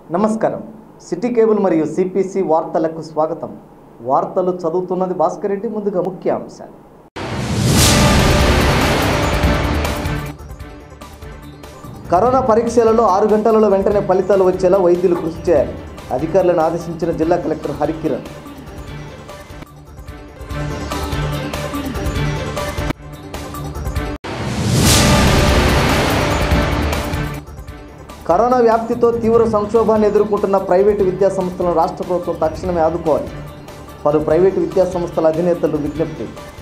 నమస్కారం city cable మరియు CPC వార్తలకు స్వాగతం వార్తలు చదువుతున్నది భాస్కర్ రెడ్డి ముందుగా ముఖ్య అంశాలు కరోనా పరీక్షలలో ఆరు గంటలలో వెంటనే ఫలితాలు వచ్చేలా వైద్యులు కృషి చేయాలి అధికారులను ఆదేశించిన జిల్లా కలెక్టర్ హరికిరణ్ కరోనా వ్యాప్తితో తీవ్ర సంక్షోభాన్ని ఎదుర్కొంటున్న ప్రైవేటు విద్యా సంస్థలను రాష్ట్ర ప్రభుత్వం తక్షణమే ఆదుకోవాలి పలు ప్రైవేటు విద్యా సంస్థల అధినేతలు విజ్ఞప్తి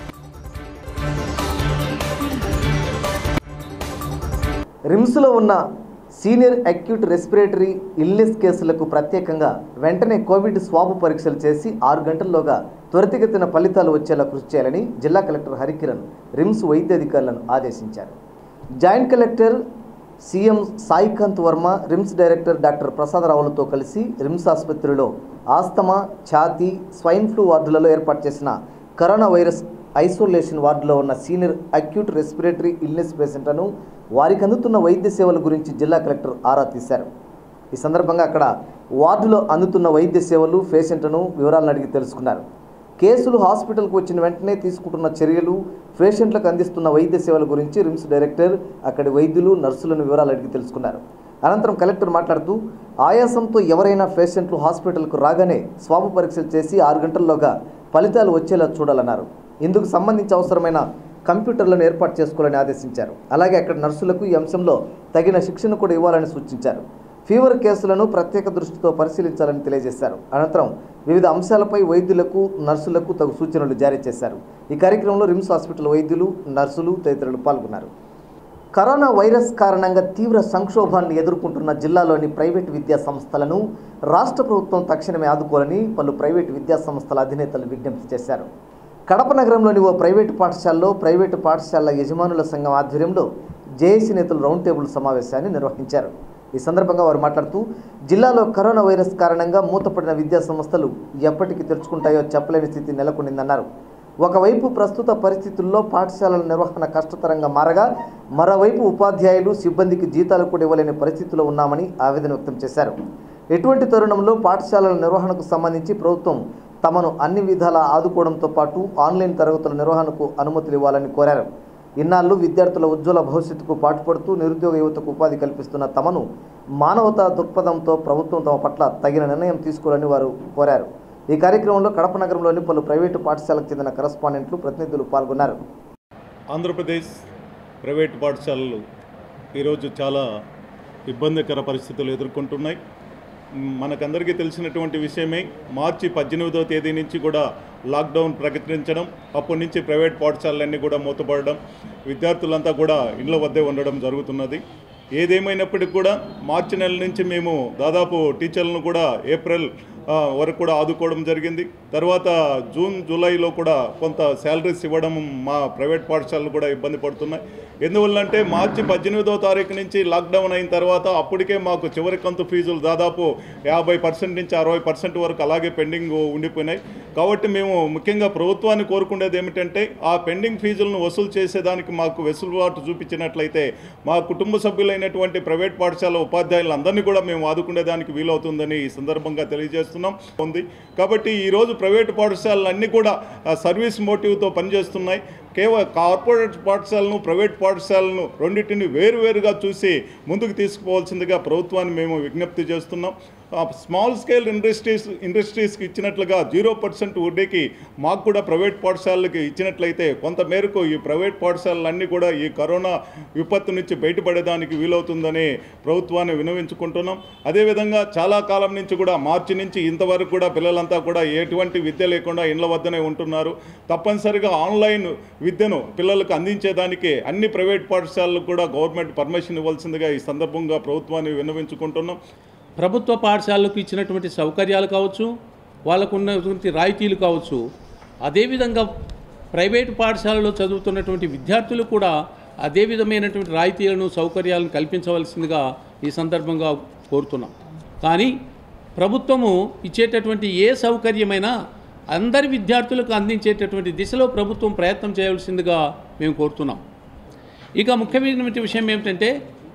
రిమ్స్లో ఉన్న సీనియర్ అక్యూట్ రెస్పిరేటరీ ఇల్నెస్ కేసులకు ప్రత్యేకంగా వెంటనే కోవిడ్ స్వాబ్ పరీక్షలు చేసి ఆరు గంటల్లోగా త్వరితగతిన ఫలితాలు వచ్చేలా కృషి చేయాలని జిల్లా కలెక్టర్ హరికిరణ్ రిమ్స్ వైద్యాధికారులను ఆదేశించారు joint collector CM Saikanth Varma RIMS director doctor ప్రసాదరావులతో కలిసి రిమ్స్ ఆసుపత్రిలో ఆస్తమా ఛాతీ స్వైన్ ఫ్లూ వార్డులలో ఏర్పాటు చేసిన కరోనా వైరస్ ఐసోలేషన్ వార్డులో ఉన్న సీనియర్ అక్యూట్ రెస్పిరేటరీ ఇల్నెస్ పేషెంట్లను వారికి అందుతున్న వైద్య సేవల గురించి జిల్లా కలెక్టర్ ఆరా తీశారు ఈ సందర్భంగా అక్కడ వార్డులో అందుతున్న వైద్య సేవలు పేషెంట్లను వివరాలను అడిగి తెలుసుకున్నారు కేసులు హాస్పిటల్కు వచ్చిన వెంటనే తీసుకుంటున్న చర్యలు పేషెంట్లకు అందిస్తున్న వైద్య సేవల గురించి రిమ్స్ డైరెక్టర్ అక్కడి వైద్యులు నర్సులను వివరాలు అడిగి తెలుసుకున్నారు అనంతరం కలెక్టర్ మాట్లాడుతూ ఆయాసంతో ఎవరైనా పేషెంట్లు హాస్పిటల్కు రాగానే స్వాబ్ పరీక్షలు చేసి ఆరు గంటల్లోగా ఫలితాలు వచ్చేలా చూడాలన్నారు ఇందుకు సంబంధించి అవసరమైన కంప్యూటర్లను ఏర్పాటు చేసుకోవాలని ఆదేశించారు అలాగే అక్కడ నర్సులకు ఈ అంశంలో తగిన శిక్షణ కూడా ఇవ్వాలని సూచించారు ఫీవర్ కేసులను ప్రత్యేక దృష్టితో పరిశీలించాలని తెలియజేశారు అనంతరం వివిధ అంశాలపై వైద్యులకు నర్సులకు తగు సూచనలు జారీ చేశారు ఈ కార్యక్రమంలో రిమ్స్ హాస్పిటల్ వైద్యులు నర్సులు తదితరులు పాల్గొన్నారు కరోనా వైరస్ కారణంగా తీవ్ర సంక్షోభాన్ని ఎదుర్కొంటున్న జిల్లాలోని ప్రైవేటు విద్యా సంస్థలను రాష్ట్ర ప్రభుత్వం తక్షణమే ఆదుకోవాలని పలు ప్రైవేటు విద్యా సంస్థల అధినేతలు విజ్ఞప్తి చేశారు కడప నగరంలోని ఓ ప్రైవేటు పాఠశాలలో ప్రైవేటు పాఠశాలల యజమానుల సంఘం ఆధ్వర్యంలో జేఏసీ నేతలు రౌండ్ టేబుల్ సమావేశాన్ని నిర్వహించారు ఈ సందర్భంగా వారు మాట్లాడుతూ జిల్లాలో కరోనా వైరస్ కారణంగా మూతపడిన విద్యా సంస్థలు ఎప్పటికి తెరుచుకుంటాయో చెప్పలేని స్థితి నెలకొనిందన్నారు ఒకవైపు ప్రస్తుత పరిస్థితుల్లో పాఠశాలల నిర్వహణ కష్టతరంగా మారగా మరోవైపు ఉపాధ్యాయులు సిబ్బందికి జీతాలు కూడా ఇవ్వలేని పరిస్థితిలో ఉన్నామని ఆవేదన వ్యక్తం చేశారు ఎటువంటి తరుణంలో పాఠశాలల నిర్వహణకు సంబంధించి ప్రభుత్వం తమను అన్ని విధాలా ఆదుకోవడంతో పాటు ఆన్లైన్ తరగతుల నిర్వహణకు అనుమతులు ఇవ్వాలని కోరారు ఇన్నాళ్ళు విద్యార్థుల ఉజ్వల భవిష్యత్తుకు పాటుపడుతూ నిరుద్యోగ యువతకు ఉపాధి కల్పిస్తున్న తమను మానవతా దృక్పథంతో ప్రభుత్వం తమ పట్ల తగిన నిర్ణయం తీసుకోవాలని వారు కోరారు ఈ కార్యక్రమంలో కడప నగరంలోని పలు ప్రైవేటు పాఠశాలకు చెందిన కరస్పాండెంట్లు ప్రతినిధులు పాల్గొన్నారు ఆంధ్రప్రదేశ్ ప్రైవేట్ పాఠశాలలు ఈరోజు చాలా ఇబ్బందికర పరిస్థితులు ఎదుర్కొంటున్నాయి మ్, మనకందరికీ తెలిసినటువంటి విషయమే మార్చి పద్దెనిమిదవ తేదీ నుంచి కూడా లాక్డౌన్ ప్రకటించడం అప్పటి నుంచి ప్రైవేట్ పాఠశాలలన్నీ కూడా మూతపడడం విద్యార్థులంతా కూడా ఇండ్ల వద్దే ఉండడం జరుగుతున్నది ఏదేమైనప్పటికీ కూడా మార్చి నెల నుంచి మేము దాదాపు టీచర్లను కూడా ఏప్రిల్ ఆ, వరకు కూడా ఆదుకోవడం జరిగింది తర్వాత జూన్ జూలైలో కూడా కొంత శాలరీస్ ఇవ్వడం మా ప్రైవేట్ పాఠశాలలు కూడా ఇబ్బంది పడుతున్నాయి ఎందువల్లంటే మార్చి పద్దెనిమిదవ తారీఖు నుంచి లాక్డౌన్ అయిన తర్వాత అప్పటికే మాకు చివరి కంతు ఫీజులు దాదాపు యాభై పర్సెంట్ నుంచి అరవై పర్సెంట్ వరకు అలాగే పెండింగ్ ఉండిపోయినాయి కాబట్టి మేము ముఖ్యంగా ప్రభుత్వాన్ని కోరుకునేది ఏమిటంటే ఆ పెండింగ్ ఫీజులను వసూలు చేసేదానికి మాకు వెసులుబాటు చూపించినట్లయితే మా కుటుంబ సభ్యులైనటువంటి ప్రైవేట్ పాఠశాల ఉపాధ్యాయులందరినీ కూడా మేము ఆదుకునేదానికి వీలవుతుందని ఈ సందర్భంగా తెలియజేస్తున్నాం ఉంది కాబట్టి ఈరోజు ప్రైవేట్ పాఠశాలలు అన్నీ కూడా ఆ, సర్వీస్ మోటివ్తో పనిచేస్తున్నాయి కేవలం కార్పొరేట్ పాఠశాలను ప్రైవేట్ పాఠశాలను రెండింటిని వేరువేరుగా చూసి ముందుకు తీసుకుపోవాల్సిందిగా ప్రభుత్వాన్ని మేము విజ్ఞప్తి చేస్తున్నాం ఆ, స్మాల్ స్కేల్ ఇండస్ట్రీస్ ఇండస్ట్రీస్కి ఇచ్చినట్లుగా జీరో పర్సెంట్ వడ్డీకి మాకు కూడా ప్రైవేట్ పాఠశాలలకి ఇచ్చినట్లయితే కొంత మేరకు ఈ ప్రైవేట్ పాఠశాలలన్నీ కూడా ఈ కరోనా విపత్తు నుంచి బయటపడేదానికి వీలవుతుందని ప్రభుత్వాన్ని వినవించుకుంటున్నాం అదేవిధంగా చాలా కాలం నుంచి కూడా మార్చి నుంచి ఇంతవరకు కూడా పిల్లలంతా కూడా ఎటువంటి విద్య లేకుండా ఇండ్ల వద్దనే ఉంటున్నారు తప్పనిసరిగా ఆన్లైన్ విద్యను పిల్లలకు అందించేదానికి అన్ని ప్రైవేట్ పాఠశాలలకు కూడా గవర్నమెంట్ పర్మిషన్ ఇవ్వాల్సిందిగా ఈ సందర్భంగా ప్రభుత్వాన్ని విన్నవించుకుంటున్నాం ప్రభుత్వ పాఠశాలలకు ఇచ్చినటువంటి సౌకర్యాలు కావచ్చు వాళ్ళకు ఉన్నటువంటి రాయితీలు కావచ్చు అదేవిధంగా ప్రైవేటు పాఠశాలలో చదువుతున్నటువంటి విద్యార్థులు కూడా అదే విధమైనటువంటి రాయితీలను సౌకర్యాలను కల్పించవలసిందిగా ఈ సందర్భంగా కోరుతున్నాం కానీ ప్రభుత్వము ఇచ్చేటటువంటి ఏ సౌకర్యమైనా అందరి విద్యార్థులకు అందించేటటువంటి దిశలో ప్రభుత్వం ప్రయత్నం చేయవలసిందిగా మేము కోరుతున్నాం ఇక ముఖ్యమైనటువంటి విషయం ఏమిటంటే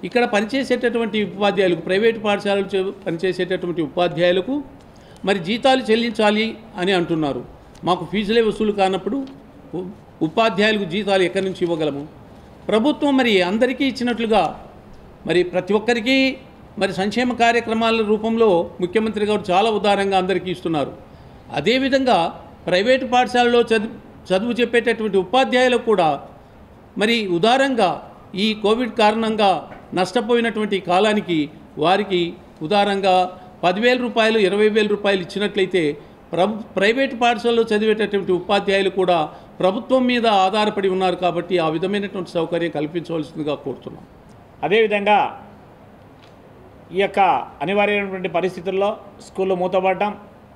ఇక్కడ పనిచేసేటటువంటి ఉపాధ్యాయులకు ప్రైవేటు పాఠశాలలు చే- పనిచేసేటటువంటి ఉపాధ్యాయులకు మరి జీతాలు చెల్లించాలి అని అంటున్నారు మాకు ఫీజులే వసూలు కానప్పుడు ఉ- ఉపాధ్యాయులకు జీతాలు ఎక్కడి నుంచి ఇవ్వగలము ప్రభుత్వం మరి అందరికీ ఇచ్చినట్లుగా మరి ప్రతి ఒక్కరికి మరి సంక్షేమ కార్యక్రమాల రూపంలో ముఖ్యమంత్రి గారు చాలా ఉదారంగా అందరికీ ఇస్తున్నారు అదేవిధంగా ప్రైవేటు పాఠశాలలో చదువు చదువు చెప్పేటటువంటి ఉపాధ్యాయులకు కూడా మరి ఉదారంగా ఈ కోవిడ్ కారణంగా నష్టపోయినటువంటి కాలానికి వారికి ఉదారంగా పదివేల రూపాయలు ఇరవై వేల రూపాయలు ఇచ్చినట్లయితే ప్రభు ప్రైవేటు పాఠశాలలో చదివేటటువంటి ఉపాధ్యాయులు కూడా ప్రభుత్వం మీద ఆధారపడి ఉన్నారు కాబట్టి ఆ విధమైనటువంటి సౌకర్యం కల్పించవలసిందిగా కోరుతున్నాం అదేవిధంగా ఈ యొక్క అనివార్యమైనటువంటి పరిస్థితుల్లో స్కూళ్ళు మూతపడటం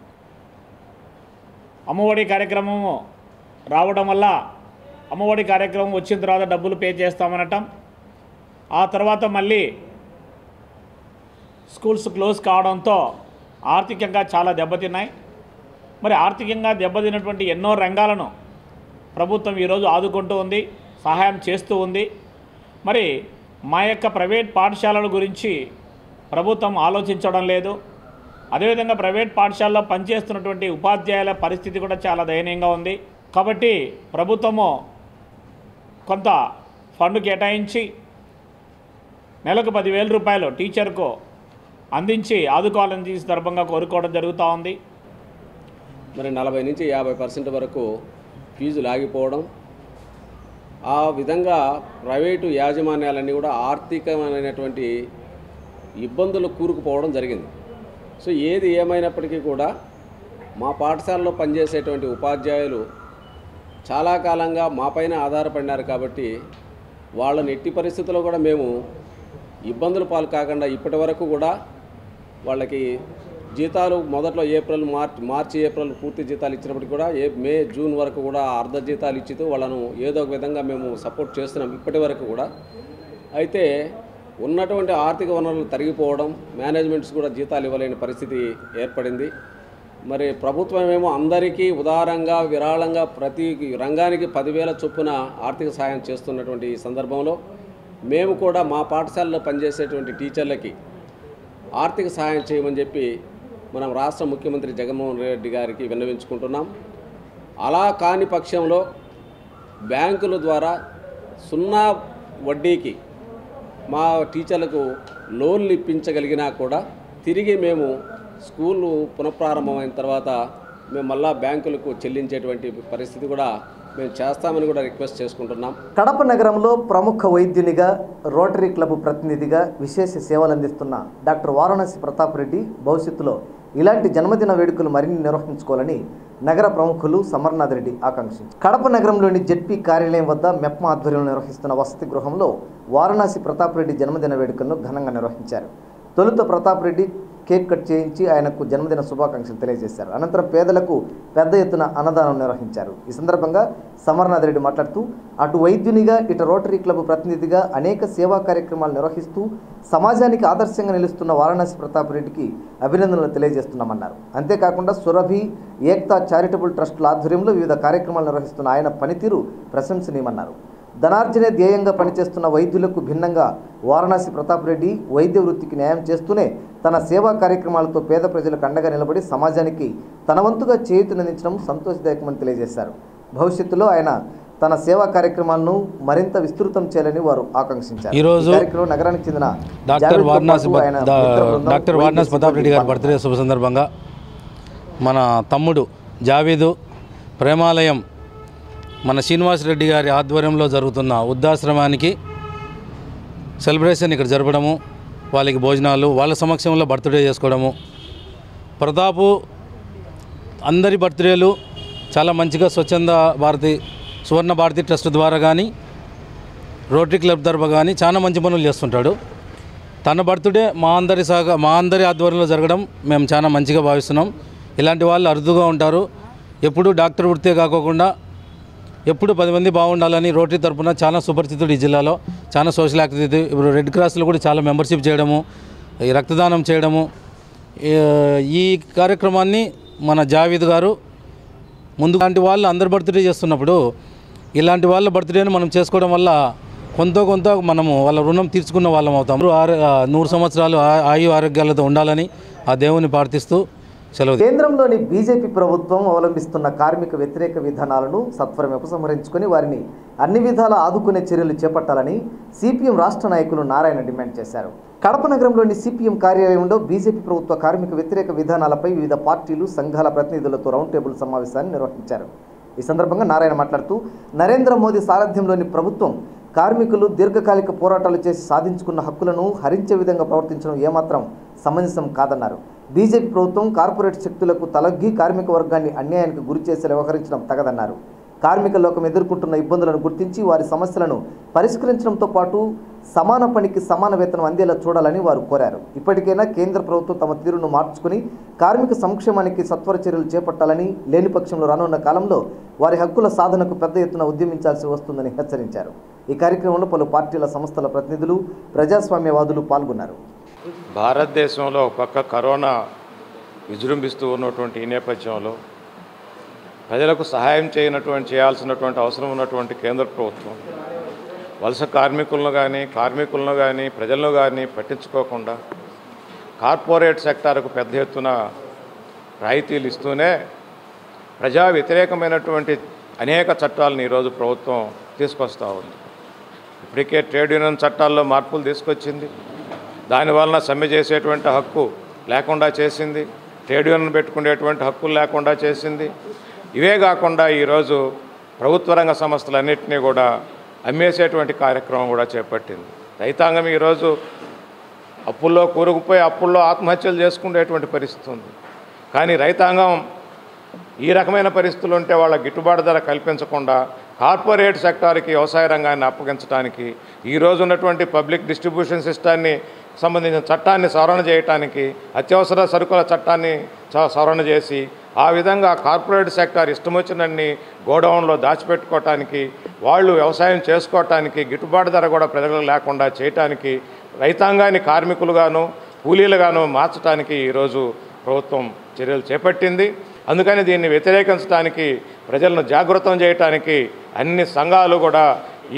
అమ్మఒడి కార్యక్రమము రావడం వల్ల అమ్మఒడి కార్యక్రమం వచ్చిన తర్వాత డబ్బులు పే చేస్తామనటం ఆ తర్వాత మళ్ళీ స్కూల్స్ క్లోజ్ కావడంతో ఆర్థికంగా చాలా దెబ్బతిన్నాయి మరి ఆర్థికంగా దెబ్బతిన్నటువంటి ఎన్నో రంగాలను ప్రభుత్వం ఈరోజు ఆదుకుంటూ ఉంది సహాయం చేస్తూ ఉంది మరి మా యొక్క ప్రైవేట్ పాఠశాలల గురించి ప్రభుత్వం ఆలోచించడం లేదు అదేవిధంగా ప్రైవేట్ పాఠశాలలో పనిచేస్తున్నటువంటి ఉపాధ్యాయుల పరిస్థితి కూడా చాలా దయనీయంగా ఉంది కాబట్టి ప్రభుత్వము కొంత ఫండ్ కేటాయించి నెలకు పదివేల రూపాయలు టీచర్కు అందించి ఆదుకోవాలని ఈ సందర్భంగా కోరుకోవడం జరుగుతూ ఉంది మరి నలభై నుంచి యాభై పర్సెంట్ వరకు ఫీజులు ఆగిపోవడం ఆ విధంగా ప్రైవేటు యాజమాన్యాలన్నీ కూడా ఆర్థికమైనటువంటి ఇబ్బందులు కూరుకుపోవడం జరిగింది సో ఏది ఏమైనప్పటికీ కూడా మా పాఠశాలలో పనిచేసేటువంటి ఉపాధ్యాయులు చాలా కాలంగా మాపైన ఆధారపడినారు కాబట్టి వాళ్ళని ఎట్టి పరిస్థితుల్లో కూడా మేము ఇబ్బందుల పాలు కాకుండా ఇప్పటి వరకు కూడా వాళ్ళకి జీతాలు మొదట్లో ఏప్రిల్ మార్చ్ మార్చి ఏప్రిల్ పూర్తి జీతాలు ఇచ్చినప్పటికీ కూడా ఏ మే జూన్ వరకు కూడా అర్ధ జీతాలు ఇచ్చితూ వాళ్ళను ఏదో ఒక విధంగా మేము సపోర్ట్ చేస్తున్నాం ఇప్పటి వరకు కూడా అయితే ఉన్నటువంటి ఆర్థిక వనరులు తరిగిపోవడం మేనేజ్మెంట్స్ కూడా జీతాలు ఇవ్వలేని పరిస్థితి ఏర్పడింది మరి ప్రభుత్వం ఏమో అందరికీ ఉదారంగా విరాళంగా ప్రతి రంగానికి పదివేల చొప్పున ఆర్థిక సహాయం చేస్తున్నటువంటి ఈ సందర్భంలో మేము కూడా మా పాఠశాలలో పనిచేసేటువంటి టీచర్లకి ఆర్థిక సహాయం చేయమని చెప్పి మనం రాష్ట్ర ముఖ్యమంత్రి జగన్మోహన్ రెడ్డి గారికి విన్నవించుకుంటున్నాం అలా కాని పక్షంలో బ్యాంకుల ద్వారా సున్నా వడ్డీకి మా టీచర్లకు లోన్లు ఇప్పించగలిగినా కూడా తిరిగి మేము స్కూళ్ళు పునఃప్రారంభమైన తర్వాత మేము మళ్ళా బ్యాంకులకు చెల్లించేటువంటి పరిస్థితి కూడా మేము చేస్తామని కూడా రిక్వెస్ట్ చేసుకుంటున్నాం కడప నగరంలో ప్రముఖ వైద్యునిగా రోటరీ క్లబ్ ప్రతినిధిగా విశేష సేవలు అందిస్తున్న డాక్టర్ వారణాసి ప్రతాప్ రెడ్డి భవిష్యత్తులో ఇలాంటి జన్మదిన వేడుకలు మరిన్ని నిర్వహించుకోవాలని నగర ప్రముఖులు సమర్నాథ్ రెడ్డి ఆకాంక్షించారు కడప నగరంలోని జెడ్పీ కార్యాలయం వద్ద మెప్మా ఆధ్వర్యంలో నిర్వహిస్తున్న వసతి గృహంలో వారణాసి ప్రతాప్ రెడ్డి జన్మదిన వేడుకలను ఘనంగా నిర్వహించారు తొలుత ప్రతాప్ రెడ్డి కేక్ కట్ చేయించి ఆయనకు జన్మదిన శుభాకాంక్షలు తెలియజేశారు అనంతరం పేదలకు పెద్ద ఎత్తున అన్నదానం నిర్వహించారు ఈ సందర్భంగా సమర్నాథ్ రెడ్డి మాట్లాడుతూ అటు వైద్యునిగా ఇటు రోటరీ క్లబ్ ప్రతినిధిగా అనేక సేవా కార్యక్రమాలు నిర్వహిస్తూ సమాజానికి ఆదర్శంగా నిలుస్తున్న వారణాసి ప్రతాప్ రెడ్డికి అభినందనలు తెలియజేస్తున్నామన్నారు అంతేకాకుండా సురభి ఏక్తా చారిటబుల్ ట్రస్టుల ఆధ్వర్యంలో వివిధ కార్యక్రమాలు నిర్వహిస్తున్న ఆయన పనితీరు ప్రశంసనీయమన్నారు ధనార్జనే ధ్యేయంగా పనిచేస్తున్న వైద్యులకు భిన్నంగా వారణాసి ప్రతాప్ రెడ్డి వైద్య వృత్తికి న్యాయం చేస్తూనే తన సేవా కార్యక్రమాలతో పేద ప్రజలకు అండగా నిలబడి సమాజానికి తన వంతుగా చేయూతనందించడం సంతోషదాయకమని తెలియజేశారు భవిష్యత్తులో ఆయన తన సేవా కార్యక్రమాలను మరింత విస్తృతం చేయాలని వారు ఆకాంక్షించారు ఈరోజు ఈ కార్యక్రమంలో నగరానికి చెందిన డాక్టర్ జావేద్తో వారణాసి పాటు బ- ఆయన దా- మిత్ర బృందం, డాక్టర్ వైద్య వారణాసి ప్రతాప్ రెడ్డి గారి సిబ్బంది బర్త్డే శుభ సందర్భంగా మన తమ్ముడు జావీదు ప్రేమాలయం మన శ్రీనివాస్ రెడ్డి గారి ఆధ్వర్యంలో జరుగుతున్న వృద్ధాశ్రమానికి సెలబ్రేషన్ ఇక్కడ జరపడము వాళ్ళకి భోజనాలు వాళ్ళ సమక్షంలో బర్త్డే చేసుకోవడము ప్రతాపు అందరి బర్త్డేలు చాలా మంచిగా స్వచ్ఛంద భారతి సువర్ణ భారతి ట్రస్ట్ ద్వారా కానీ రోటరీ క్లబ్ తరఫు కానీ చాలా మంచి పనులు చేస్తుంటాడు తన బర్త్డే మా అందరి సహగా మా అందరి ఆధ్వర్యంలో జరగడం మేము చాలా మంచిగా భావిస్తున్నాం ఇలాంటి వాళ్ళు అరుదుగా ఉంటారు ఎప్పుడు డాక్టర్ వృత్తే కాకోకుండా ఎప్పుడు పది మంది బాగుండాలని రోటరీ తరపున చాలా సుపరిచితుడు ఈ జిల్లాలో చాలా సోషల్ యాక్టివిటీ ఇప్పుడు రెడ్ క్రాస్లో కూడా చాలా మెంబర్షిప్ చేయడము ఈ రక్తదానం చేయడము ఈ- ఈ కార్యక్రమాన్ని మన జావీద్ గారు ముందు లాంటి వాళ్ళు అందరు బర్త్డే చేస్తున్నప్పుడు ఇలాంటి వాళ్ళ బర్త్డేని మనం చేసుకోవడం వల్ల కొంత కొంత మనము వాళ్ళ రుణం తీర్చుకున్న వాళ్ళం అవుతాం ఆరు- ఆ, నూరు సంవత్సరాలు ఆ- ఆయు ఆరోగ్యాలతో ఉండాలని ఆ దేవుని ప్రార్థిస్తూ సెలవు కేంద్రంలోని బీజేపీ ప్రభుత్వం అవలంబిస్తున్న కార్మిక వ్యతిరేక విధానాలను సత్వరం ఉపసంహరించుకొని వారిని అన్ని విధాలా ఆదుకునే చర్యలు చేపట్టాలని సిపిఎం రాష్ట్ర నాయకులు నారాయణ డిమాండ్ చేశారు కడప నగరంలోని సిపిఎం కార్యాలయంలో బీజేపీ ప్రభుత్వ కార్మిక వ్యతిరేక విధానాలపై వివిధ పార్టీలు సంఘాల ప్రతినిధులతో రౌండ్ టేబుల్ సమావేశాన్ని నిర్వహించారు ఈ సందర్భంగా నారాయణ మాట్లాడుతూ నరేంద్ర మోదీ సారథ్యంలోని ప్రభుత్వం కార్మికులు దీర్ఘకాలిక పోరాటాలు చేసి సాధించుకున్న హక్కులను హరించే విధంగా ప్రవర్తించడం ఏమాత్రం సమంజసం కాదన్నారు బీజేపీ ప్రభుత్వం కార్పొరేట్ శక్తులకు తలగ్గి కార్మిక వర్గాన్ని అన్యాయానికి గురి చేసి వ్యవహరించడం తగదన్నారు కార్మిక లోకం ఎదుర్కొంటున్న ఇబ్బందులను గుర్తించి వారి సమస్యలను పరిష్కరించడంతో పాటు సమాన పనికి సమాన వేతనం అందేలా చూడాలని వారు కోరారు ఇప్పటికైనా కేంద్ర ప్రభుత్వం తమ తీరును మార్చుకుని కార్మిక సంక్షేమానికి సత్వర చర్యలు చేపట్టాలని లేని పక్షంలో రానున్న కాలంలో వారి హక్కుల సాధనకు పెద్ద ఎత్తున ఉద్యమించాల్సి వస్తుందని హెచ్చరించారు ఈ కార్యక్రమంలో పలు పార్టీల సంస్థల ప్రతినిధులు ప్రజాస్వామ్యవాదులు పాల్గొన్నారు భారతదేశంలో ఒక పక్క కరోనా విజృంభిస్తూ ఉన్నటువంటి ఈ నేపథ్యంలో ప్రజలకు సహాయం చేయనటువంటి చేయాల్సినటువంటి అవసరం ఉన్నటువంటి కేంద్ర ప్రభుత్వం వలస కార్మికులను కానీ కార్మికులను కానీ ప్రజలను కానీ పట్టించుకోకుండా కార్పొరేట్ సెక్టార్కు పెద్ద ఎత్తున రాయితీలు ఇస్తూనే ప్రజా వ్యతిరేకమైనటువంటి అనేక చట్టాలను ఈరోజు ప్రభుత్వం తీసుకొస్తూ ఉంది ఇప్పటికే ట్రేడ్ యూనియన్ చట్టాల్లో మార్పులు తీసుకొచ్చింది దానివలన సమ్మె చేసేటువంటి హక్కు లేకుండా చేసింది ట్రేడ్ యూనియన్ పెట్టుకునేటువంటి హక్కులు లేకుండా చేసింది ఇవే కాకుండా ఈరోజు ప్రభుత్వ రంగ సంస్థలన్నింటినీ కూడా అమ్మేసేటువంటి కార్యక్రమం కూడా చేపట్టింది రైతాంగం ఈరోజు అప్పుల్లో కూరుకుపోయి అప్పుల్లో ఆత్మహత్యలు చేసుకునేటువంటి పరిస్థితి ఉంది కానీ రైతాంగం ఈ రకమైన పరిస్థితులు ఉంటే వాళ్ళ గిట్టుబాటు ధర కల్పించకుండా కార్పొరేట్ సెక్టార్కి వ్యవసాయ రంగాన్ని అప్పగించడానికి ఈ రోజు ఉన్నటువంటి పబ్లిక్ డిస్ట్రిబ్యూషన్ సిస్టాన్ని సంబంధించిన చట్టాన్ని సవరణ చేయడానికి అత్యవసర సరుకుల చట్టాన్ని చ- సవరణ చేసి ఆ విధంగా కార్పొరేట్ సెక్టార్ ఇష్టం వచ్చినన్ని గోడౌన్లో దాచిపెట్టుకోవటానికి వాళ్ళు వ్యవసాయం చేసుకోవటానికి గిట్టుబాటు ధర కూడా ప్రజలకు లేకుండా చేయటానికి రైతాంగాన్ని కార్మికులుగాను కూలీలుగాను మార్చడానికి ఈరోజు ప్రభుత్వం చర్యలు చేపట్టింది అందుకని దీన్ని వ్యతిరేకించడానికి ప్రజలను జాగృతం చేయటానికి అన్ని సంఘాలు కూడా ఈ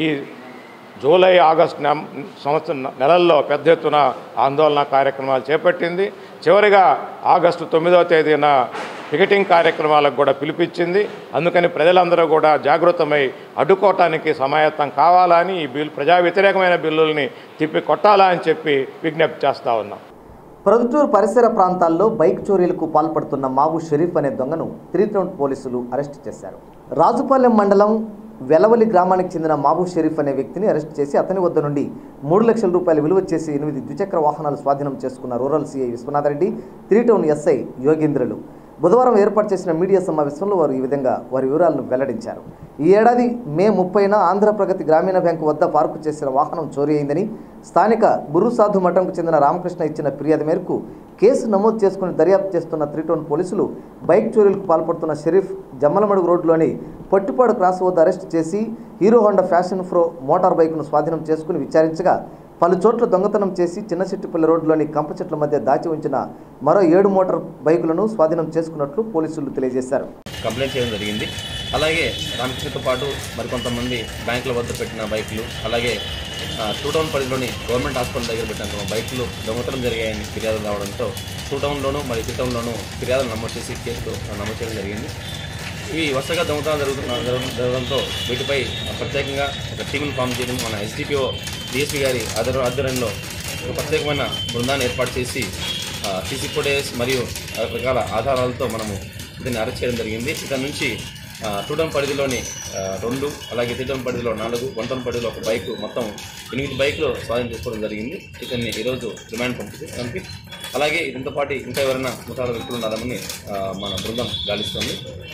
జూలై ఆగస్టు నె సంవత్సరం నెలల్లో పెద్ద ఎత్తున ఆందోళన కార్యక్రమాలు చేపట్టింది చివరిగా ఆగస్టు తొమ్మిదవ తేదీన పికెటింగ్ కార్యక్రమాలకు కూడా పిలిపించింది అందుకని ప్రజలందరూ కూడా జాగృతమై అడ్డుకోవటానికి సమాయత్తం కావాలని ఈ బిల్ ప్రజా వ్యతిరేకమైన బిల్లుల్ని తిప్పి కొట్టాలా అని చెప్పి విజ్ఞప్తి చేస్తూ ఉన్నాం ప్రొద్దుటూరు పరిసర ప్రాంతాల్లో బైక్ చోరీలకు పాల్పడుతున్న మాబు షరీఫ్ అనే దొంగను త్రీ టౌన్ పోలీసులు అరెస్ట్ చేశారు రాజుపాలెం మండలం వెలవలి గ్రామానికి చెందిన మాబు షరీఫ్ అనే వ్యక్తిని అరెస్ట్ చేసి అతని వద్ద నుండి మూడు లక్షల రూపాయలు విలువ చేసి ఎనిమిది ద్విచక్ర వాహనాలు స్వాధీనం చేసుకున్న rural CI Vishwanathareddy three town SI Yogendrulu బుధవారం ఏర్పాటు చేసిన మీడియా సమావేశంలో వారు ఈ విధంగా వారి వివరాలను వెల్లడించారు ఈ ఏడాది మే ముప్పైన ఆంధ్రప్రగతి గ్రామీణ బ్యాంకు వద్ద పార్కు చేసిన వాహనం చోరీ అయిందని స్థానిక గురుసాధు మఠంకు చెందిన రామకృష్ణ ఇచ్చిన ఫిర్యాదు మేరకు కేసు నమోదు చేసుకుని దర్యాప్తు చేస్తున్న త్రిటోన్ పోలీసులు బైక్ చోరీలకు పాల్పడుతున్న షరీఫ్ జమ్మలమడుగు రోడ్లోని పొట్టిపాడు క్రాస్ వద్ద అరెస్ట్ చేసి Hero Honda fashion pro motor బైక్ను స్వాధీనం చేసుకుని విచారించగా పలు చోట్ల దొంగతనం చేసి చిన్నచెట్టుపల్లి రోడ్లోని కంప చెట్ల మధ్య దాచి ఉంచిన మరో ఏడు మోటార్ బైకులను స్వాధీనం చేసుకున్నట్లు పోలీసులు తెలియజేశారు కంప్లైంట్ చేయడం జరిగింది అలాగే రామకృష్ణతో పాటు మరికొంతమంది బ్యాంకుల వద్ద పెట్టిన బైకులు అలాగే ఆ, టూ టౌన్ పరిధిలోని గవర్నమెంట్ హాస్పిటల్ దగ్గర పెట్టిన బైకులు దొంగతనం జరిగాయని ఫిర్యాదులు రావడంతో టూ టౌన్లోను మరియు త్రీ టౌన్లోను ఫిర్యాదులు నమోదు చేసి కేసు నమోదు చేయడం జరిగింది ఇవి వరుసగా దొంగతనాలు జరుగుతున్న జరగ- జరగడంతో వీటిపై ప్రత్యేకంగా ఒక టీంను ఫామ్ చేయడం మన ఎస్డిపిఓ డిఎస్పీ గారి ఆధ్వర్యం ఆధ్వర్యంలో ఒక ప్రత్యేకమైన బృందాన్ని ఏర్పాటు చేసి సీసీ ఫుటేజ్ మరియు రకరకాల ఆధారాలతో మనము దీన్ని అరెస్ట్ చేయడం జరిగింది ఇక నుంచి ఆ, టూ టౌన్ పరిధిలోని ఆ, రెండు అలాగే త్రీ టౌన్ పరిధిలో నాలుగు వన్ టౌన్ పరిధిలో ఒక బైక్ మొత్తం ఎనిమిది బైకులు స్వాధీనం చేసుకోవడం జరిగింది ఇతన్ని ఈరోజు రిమాండ్ పంపించి పంపి అలాగే దీంతో పాటు ఇంకా ఎవరైనా ముఠాల వ్యక్తులు ఉన్నారని ఆ, మన బృందం గాలిస్తుంది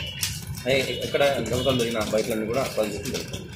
ఏ- ఎక్కడ దొంగతనం జరిగిన బైకులన్నీ కూడా స్వాధీనం చేసుకోవడం జరుగుతుంది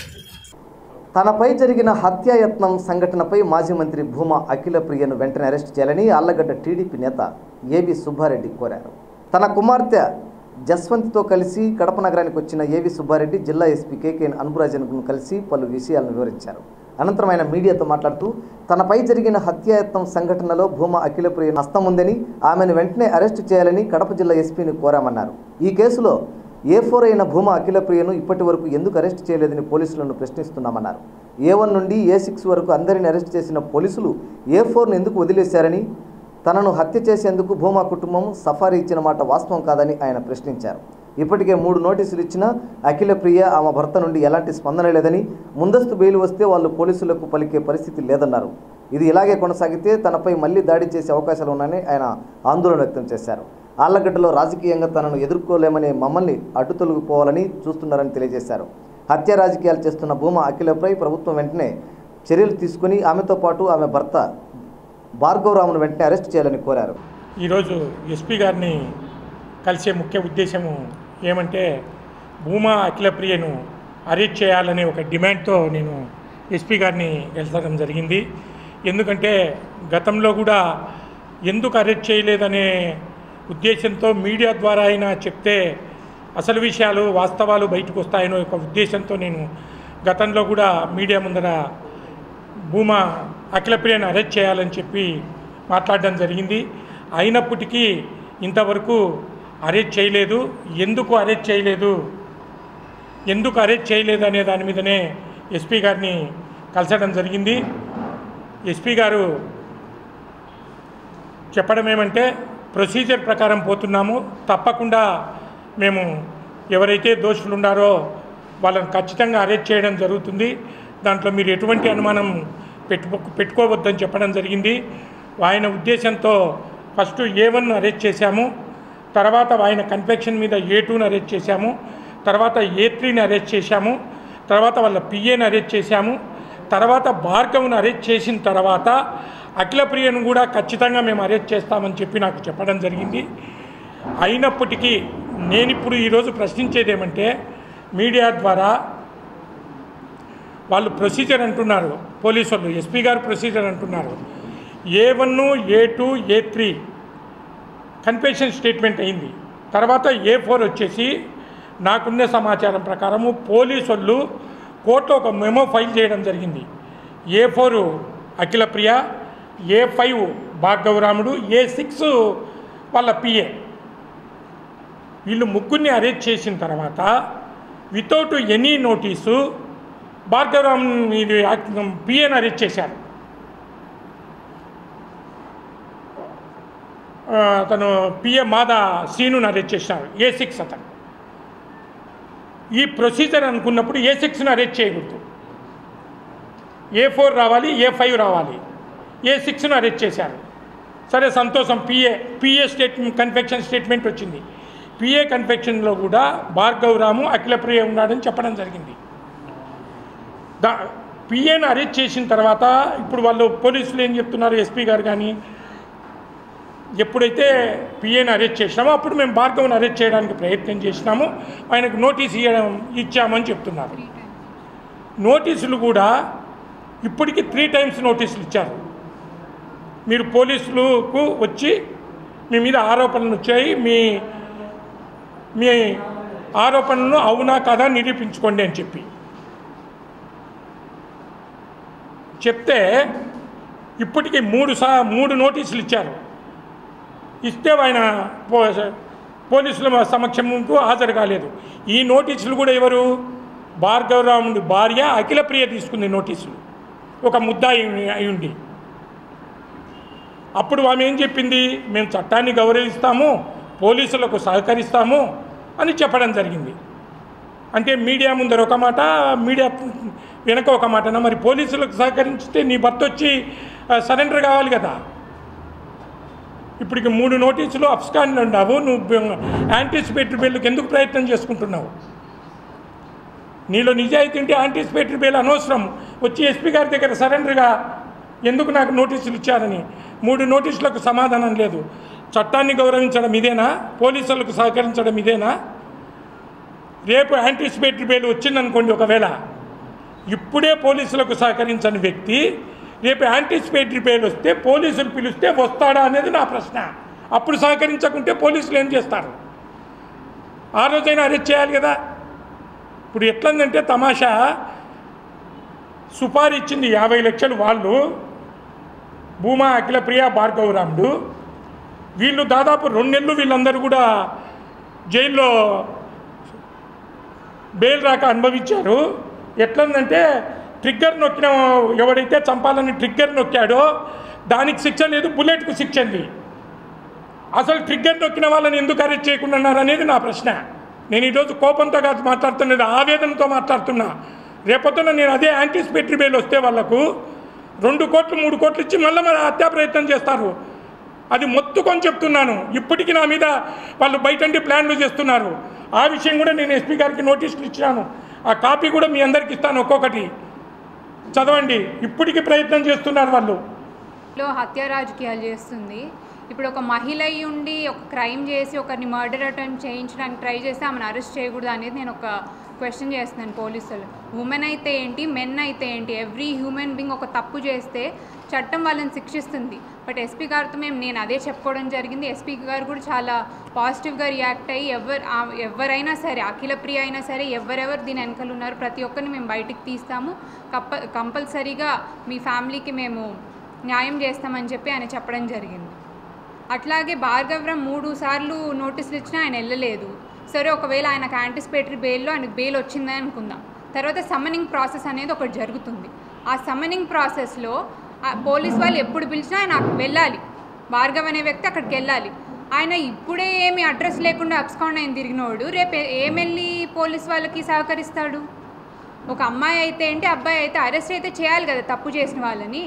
తనపై జరిగిన హత్యాయత్నం సంఘటనపై మాజీ మంత్రి భూమా అఖిల ప్రియను వెంటనే అరెస్ట్ చేయాలని ఆళ్లగడ్డ టీడీపీ నేత ఏవి సుబ్బారెడ్డి కోరారు తన కుమార్తె జస్వంత్తో కలిసి కడప నగరానికి వచ్చిన ఏవి సుబ్బారెడ్డి జిల్లా ఎస్పీ కేకేఎన్ అనురాజన్ను కలిసి పలు విషయాలను వివరించారు అనంతరం ఆయన మీడియాతో మాట్లాడుతూ తనపై జరిగిన హత్యాయత్నం సంఘటనలో భూమా అఖిలప్రియ హస్తం ఉందని ఆమెను వెంటనే అరెస్టు చేయాలని కడప జిల్లా ఎస్పీని కోరామన్నారు ఈ కేసులో ఏ ఫోర్ అయిన భూమా అఖిలప్రియను ఇప్పటి వరకు ఎందుకు అరెస్ట్ చేయలేదని పోలీసులను ప్రశ్నిస్తున్నామన్నారు ఏ వన్ నుండి ఏ సిక్స్ వరకు అందరిని అరెస్ట్ చేసిన పోలీసులు ఏ ఫోర్ను ఎందుకు వదిలేశారని తనను హత్య చేసేందుకు భూమా కుటుంబం సఫారీ ఇచ్చిన మాట వాస్తవం కాదని ఆయన ప్రశ్నించారు ఇప్పటికే మూడు నోటీసులు ఇచ్చినా అఖిలప్రియ ఆమె భర్త నుండి ఎలాంటి స్పందన లేదని ముందస్తు బెయిల్ వస్తే వాళ్ళు పోలీసులకు పలికే పరిస్థితి లేదన్నారు ఇది ఇలాగే కొనసాగితే తనపై మళ్లీ దాడి చేసే అవకాశాలు ఉన్నాయని ఆయన ఆందోళన వ్యక్తం చేశారు ఆళ్లగడ్డలో రాజకీయంగా తనను ఎదుర్కోలేమని మమ్మల్ని అడ్డు తొలగిపోవాలని చూస్తున్నారని తెలియజేశారు హత్య రాజకీయాలు చేస్తున్న భూమా అఖిలపై ప్రభుత్వం వెంటనే చర్యలు తీసుకుని ఆమెతో పాటు ఆమె భర్త భార్గవరామును వెంటనే అరెస్ట్ చేయాలని కోరారు ఈరోజు ఎస్పీ గారిని కలిసే ముఖ్య ఉద్దేశము ఏమంటే భూమా అఖిలప్రియను అరెస్ట్ చేయాలనే ఒక డిమాండ్తో నేను ఎస్పీ గారిని కలిసడం జరిగింది ఎందుకంటే గతంలో కూడా ఎందుకు అరెస్ట్ చేయలేదనే ఉద్దేశంతో మీడియా ద్వారా అయినా చెప్తే అసలు విషయాలు వాస్తవాలు బయటకు వస్తాయనే ఒక ఉద్దేశంతో నేను గతంలో కూడా మీడియా ముందర భూమా అఖిలప్రియను అరెస్ట్ చేయాలని చెప్పి మాట్లాడడం జరిగింది అయినప్పటికీ ఇంతవరకు అరెస్ట్ చేయలేదు ఎందుకు అరెస్ట్ చేయలేదు ఎందుకు అరెస్ట్ చేయలేదు అనే దాని మీదనే ఎస్పీ గారిని కలిసడం జరిగింది ఎస్పీ గారు చెప్పడం ఏమంటే ప్రొసీజర్ ప్రకారం పోతున్నాము తప్పకుండా మేము ఎవరైతే దోషులు ఉన్నారో వాళ్ళని ఖచ్చితంగా అరెస్ట్ చేయడం జరుగుతుంది దాంట్లో మీరు ఎటువంటి అనుమానం పెట్టుకో పెట్టుకోవద్దని చెప్పడం జరిగింది ఆయన ఉద్దేశంతో ఫస్ట్ ఏ వన్ అరెస్ట్ చేశాము తర్వాత ఆయన కన్ఫెక్షన్ మీద ఏ టూని అరెస్ట్ చేశాము తర్వాత ఏ త్రీని అరెస్ట్ చేశాము తర్వాత వాళ్ళ పిఏని అరెస్ట్ చేశాము తర్వాత భార్గవ్ను అరెస్ట్ చేసిన తర్వాత అఖిలప్రియను కూడా ఖచ్చితంగా మేము అరెస్ట్ చేస్తామని చెప్పి నాకు చెప్పడం జరిగింది అయినప్పటికీ నేను ఇప్పుడు ఈరోజు ప్రశ్నించేది ఏమంటే మీడియా ద్వారా వాళ్ళు ప్రొసీజర్ అంటున్నారు పోలీసు వాళ్ళు ఎస్పీ గారు ప్రొసీజర్ అంటున్నారు A one A two A three confession statement అయింది తర్వాత ఏ ఫోర్ వచ్చేసి నాకున్న సమాచారం ప్రకారము పోలీసు వాళ్ళు కోర్టులో ఒక మెమో ఫైల్ చేయడం జరిగింది A four Akhilapriya A five Bhargavaramudu A six వాళ్ళ పిఏ వీళ్ళు ముగ్గురిని అరెస్ట్ చేసిన తర్వాత వితౌట్ ఎనీ నోటీసు భార్గవరామ్ ఇది పిఏని అరెస్ట్ చేశారు ఆ, అతను పిఏ మాదా సీనుని అరెస్ట్ చేశారు ఏ సిక్స్ అతను ఈ ప్రొసీజర్ అనుకున్నప్పుడు ఏ సిక్స్ని అరెస్ట్ చేయకూడదు ఏ ఫోర్ రావాలి ఏ ఫైవ్ రావాలి ఏ సిక్స్ను అరెస్ట్ చేశారు సరే సంతోషం PA PA statement confession statement వచ్చింది పిఏ కన్ఫెక్షన్లో కూడా భార్గవ్ రాము అఖిలప్రియ ఉన్నాడని చెప్పడం జరిగింది దా పిఏను అరెస్ట్ చేసిన తర్వాత ఇప్పుడు వాళ్ళు పోలీసులు ఏం చెప్తున్నారు ఎస్పీ గారు కానీ ఎప్పుడైతే పిఏని అరెస్ట్ చేసినామో అప్పుడు మేము భార్గవ్ని అరెస్ట్ చేయడానికి ప్రయత్నం చేసినాము ఆయనకు నోటీస్ ఇవ్వడం ఇచ్చామని చెప్తున్నారు నోటీసులు కూడా ఇప్పటికి త్రీ టైమ్స్ నోటీసులు ఇచ్చారు మీరు పోలీసులకు వచ్చి మీ మీద ఆరోపణలు వచ్చాయి మీ మీ ఆరోపణలను అవునా కదా నిరూపించుకోండి అని చెప్పి చెప్తే ఇప్పటికి మూడు సా మూడు నోటీసులు ఇచ్చారు ఇస్తే ఆయన పో పోలీసుల సమక్షంకు హాజరు కాలేదు ఈ నోటీసులు కూడా ఎవరు భార్గవరాముడి భార్య అఖిలప్రియ తీసుకుంది నోటీసులు ఒక ముద్దాయి అయి ఉండి అప్పుడు ఆమె ఏం చెప్పింది మేము చట్టాన్ని గౌరవిస్తాము పోలీసులకు సహకరిస్తాము అని చెప్పడం జరిగింది అంటే మీడియా ముందర ఒక మాట మీడియా వెనక ఒక మాటనా మరి పోలీసులకు సహకరించితే నీ భర్త వచ్చి ఆ, సరెండర్ కావాలి కదా ఇప్పటికి మూడు నోటీసులు అప్స్కాండ్ ఉన్నావు నువ్వు యాంటిసిపేటరీ బెయిల్కి ఎందుకు ప్రయత్నం చేసుకుంటున్నావు నీలో నిజాయితీ ఉంటే యాంటిసిపేటరీ బెయిల్ అనవసరం వచ్చి ఎస్పీ గారి దగ్గర సరెండర్గా ఎందుకు నాకు నోటీసులు ఇచ్చారని మూడు నోటీసులకు సమాధానం లేదు చట్టాన్ని గౌరవించడం ఇదేనా పోలీసులకు సహకరించడం ఇదేనా రేపు యాంటిసిపేటరీ బెయిల్ వచ్చిందనుకోండి ఒకవేళ ఇప్పుడే పోలీసులకు సహకరించని వ్యక్తి రేపు యాంటిసిపేటరీ బెయిల్ వస్తే పోలీసులు పిలిస్తే వస్తాడా అనేది నా ప్రశ్న అప్పుడు సహకరించకుంటే పోలీసులు ఏం చేస్తారు ఆ రోజైనా అరెస్ట్ చేయాలి కదా ఇప్పుడు ఎట్లందంటే తమాషా సుపారీ ఇచ్చింది యాభై లక్షలు వాళ్ళు భూమా అఖిలప్రియ భార్గవరాముడు వీళ్ళు దాదాపు రెండు నెలలు వీళ్ళందరూ కూడా జైల్లో బెయిల్ రాక అనుభవించారు ఎట్లందంటే ట్రిగ్గర్ నొక్కిన ఎవడైతే చంపాలని ట్రిగ్గర్ నొక్కాడో దానికి శిక్ష లేదు బుల్లెట్కు శిక్ష ఉంది అసలు ట్రిగ్గర్ నొక్కిన వాళ్ళని ఎందుకు అరెస్ట్ చేయకుండా ఉన్నారు అనేది నా ప్రశ్న నేను ఈరోజు కోపంతో కాదు మాట్లాడుతున్నది ఆవేదనతో మాట్లాడుతున్నా రేపొద్దున నేను అదే యాంటిసిపేటరీ బెయిల్ వస్తే వాళ్ళకు రెండు కోట్లు మూడు కోట్లు ఇచ్చి మళ్ళీ మరి హత్యా ప్రయత్నం చేస్తారు అది మొత్తుకొని చెప్తున్నాను ఇప్పటికీ నా మీద వాళ్ళు బయటండి ప్లాన్లు చేస్తున్నారు ఆ విషయం కూడా నేను ఎస్పీ గారికి నోటీసులు ఇచ్చినాను ఆ కాపీ కూడా మీ అందరికి ఇస్తాను ఒక్కొక్కటి చదవండి ఇప్పటికీ ప్రయత్నం చేస్తున్నారు వాళ్ళు లో హత్య రాజకీయాలు చేస్తుంది ఇప్పుడు ఒక మహిళ అయి ఉండి ఒక క్రైమ్ చేసి ఒకరిని మర్డర్ అటెంప్ట్ చేయించడానికి ట్రై చేస్తే ఆమెను అరెస్ట్ చేయకూడదు అనేది నేను ఒక క్వశ్చన్ చేస్తున్నాను పోలీసులు ఉమెన్ అయితే ఏంటి మెన్ అయితే ఏంటి ఎవ్రీ హ్యూమన్ బీయింగ్ ఒక తప్పు చేస్తే చట్టం వాళ్ళని శిక్షిస్తుంది బట్ ఎస్పీ గారితో మేము నేను అదే చెప్పుకోవడం జరిగింది ఎస్పీ గారు కూడా చాలా పాజిటివ్గా రియాక్ట్ అయ్యి ఎవరు ఆ- ఎవరైనా సరే అఖిల ప్రియ అయినా సరే ఎవరెవరు దీని వెనకాల ఉన్నారు ప్రతి ఒక్కరిని మేము బయటికి తీస్తాము కప్ప కంపల్సరీగా మీ ఫ్యామిలీకి మేము న్యాయం చేస్తామని చెప్పి ఆయన చెప్పడం జరిగింది అట్లాగే భార్గవరం మూడు సార్లు నోటీసులు ఇచ్చినా ఆయన వెళ్ళలేదు సరే ఒకవేళ ఆయనకు యాంటిసిపేటరీ బెయిల్లో ఆయనకు బెయిల్ వచ్చిందని అనుకుందాం తర్వాత సమ్మనింగ్ ప్రాసెస్ అనేది ఒకటి జరుగుతుంది ఆ సమ్మనింగ్ ప్రాసెస్లో ఆ పోలీస్ వాళ్ళు ఎప్పుడు పిలిచినా ఆయన వెళ్ళాలి భార్గవ్ అనే వ్యక్తి అక్కడికి వెళ్ళాలి ఆయన ఇప్పుడే ఏమి అడ్రస్ లేకుండా అబ్స్కాండ్ అయిన తిరిగినోడు రేపు ఏ- ఏమెళ్ళి పోలీస్ వాళ్ళకి సహకరిస్తాడు ఒక అమ్మాయి అయితే ఏంటి అబ్బాయి అయితే అరెస్ట్ అయితే చేయాలి కదా తప్పు చేసిన వాళ్ళని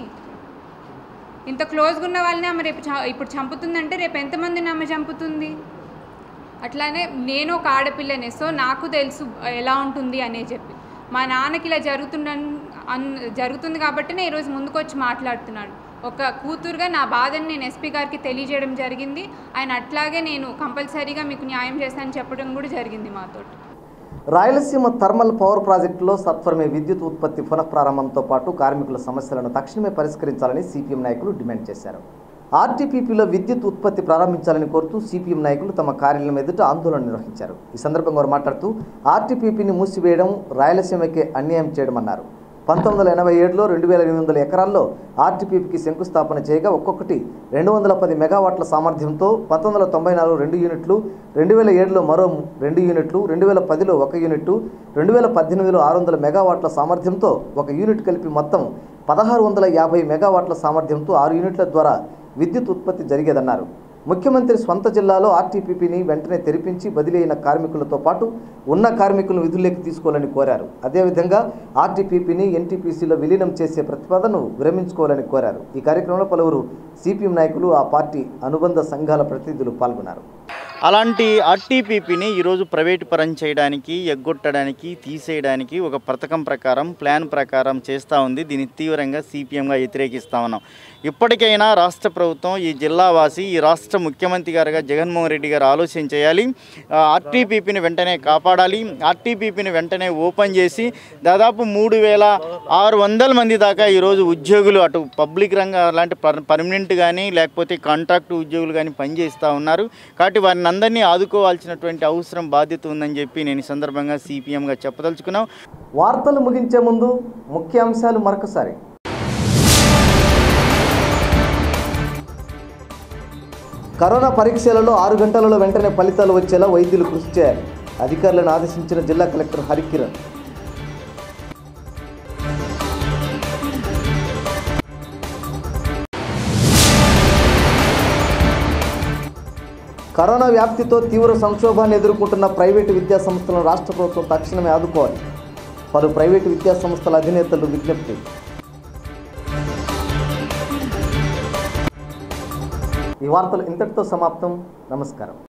ఇంత క్లోజ్గా ఉన్న వాళ్ళని ఆమె రేపు చ- ఇప్పుడు చంపుతుందంటే రేపు ఎంతమందిని ఆమె చంపుతుంది అట్లానే నేను ఒక ఆడపిల్లనే సో నాకు తెలుసు ఎలా ఉంటుంది అనే చెప్పి మా నాన్నకి ఇలా జరుగుతుండ అన్ జరుగుతుంది కాబట్టినే ఈరోజు ముందుకు వచ్చి మాట్లాడుతున్నాడు ఒక కూతురుగా నా బాధని నేను ఎస్పీ గారికి తెలియజేయడం జరిగింది ఆయన అట్లాగే నేను కంపల్సరీగా మీకు న్యాయం చేస్తానని చెప్పడం కూడా జరిగింది మాతోటి రాయలసీమ థర్మల్ పవర్ ప్రాజెక్టులో సత్వరమే విద్యుత్ ఉత్పత్తి పునఃప్రారంభంతో పాటు కార్మికుల సమస్యలను తక్షణమే పరిష్కరించాలని సిపిఎం నాయకులు డిమాండ్ చేశారు ఆర్టీపీపీలో విద్యుత్ ఉత్పత్తి ప్రారంభించాలని కోరుతూ సిపిఎం నాయకులు తమ కార్యాలయం ఎదుట ఆందోళన నిర్వహించారు ఈ సందర్భంగా వారు మాట్లాడుతూ ఆర్టీపీపీని మూసివేయడం రాయలసీమకే అన్యాయం చేయడమన్నారు పంతొమ్మిది వందల ఎనభై ఏడులో రెండు వేల ఎనిమిది వందల ఎకరాల్లో ఆర్టీపీపీకి శంకుస్థాపన చేయగా ఒక్కొక్కటి రెండు వందల పది మెగావాట్ల సామర్థ్యంతో పంతొమ్మిది వందల తొంభై నాలుగు రెండు యూనిట్లు రెండు వేల ఏడులో మరో రెండు యూనిట్లు రెండు వేల పదిలో ఒక యూనిట్ రెండు వేల పద్దెనిమిదిలో ఆరు వందల మెగావాట్ల సామర్థ్యంతో ఒక యూనిట్ కలిపి మొత్తం పదహారు వందల యాభై మెగావాట్ల సామర్థ్యంతో ఆరు యూనిట్ల ద్వారా విద్యుత్ ఉత్పత్తి జరిగేదన్నారు ముఖ్యమంత్రి స్వంత జిల్లాలో ఆర్టీపీపీని వెంటనే తెరిపించి బదిలీ అయిన కార్మికులతో పాటు ఉన్న కార్మికులను విధుల్లోకి తీసుకోవాలని కోరారు అదేవిధంగా ఆర్టీపీపీని ఎన్టీపీసీలో విలీనం చేసే ప్రతిపాదనను విరమించుకోవాలని కోరారు ఈ కార్యక్రమంలో పలువురు సిపిఎం నాయకులు ఆ పార్టీ అనుబంధ సంఘాల ప్రతినిధులు పాల్గొన్నారు అలాంటి ఆర్టీపీపీని ఈరోజు ప్రైవేటు పరం చేయడానికి ఎగ్గొట్టడానికి తీసేయడానికి ఒక పథకం ప్రకారం ప్లాన్ ప్రకారం చేస్తూ ఉంది దీన్ని తీవ్రంగా సిపిఎంగా వ్యతిరేకిస్తా ఉన్నాం ఇప్పటికైనా రాష్ట్ర ప్రభుత్వం ఈ జిల్లా వాసి ఈ రాష్ట్ర ముఖ్యమంత్రి గారుగా జగన్మోహన్ రెడ్డి గారు ఆలోచన చేయాలి ఆ, ఆర్టీపీపీని వెంటనే కాపాడాలి ఆర్టీపీపీని వెంటనే ఓపెన్ చేసి దాదాపు మూడు వేల ఆరు వందల మంది దాకా ఈరోజు ఉద్యోగులు అటు పబ్లిక్ రంగ అలాంటి పర్ పర్మనెంట్ కానీ లేకపోతే కాంట్రాక్ట్ ఉద్యోగులు కానీ పనిచేస్తూ ఉన్నారు కాబట్టి వారిని అందరినీ ఆదుకోవాల్సినటువంటి అవసరం బాధ్యత ఉందని చెప్పి నేను ఈ సందర్భంగా సిపిఎంగా చెప్పదలుచుకున్నాం వార్తలు ముగించే ముందు ముఖ్యాంశాలు మరొకసారి కరోనా పరీక్షలలో ఆరు గంటలలో వెంటనే ఫలితాలు వచ్చేలా వైద్యులు కృషి చేయాలి అధికారులను ఆదేశించిన జిల్లా కలెక్టర్ హరికిరణ్ కరోనా వ్యాప్తితో తీవ్ర సంక్షోభాన్ని ఎదుర్కొంటున్న ప్రైవేటు విద్యా సంస్థలను రాష్ట్ర ప్రభుత్వం తక్షణమే ఆదుకోవాలి పలు ప్రైవేటు విద్యా సంస్థల అధినేతలు విజ్ఞప్తి ఈ వార్తలు ఇంతటితో సమాప్తం నమస్కారం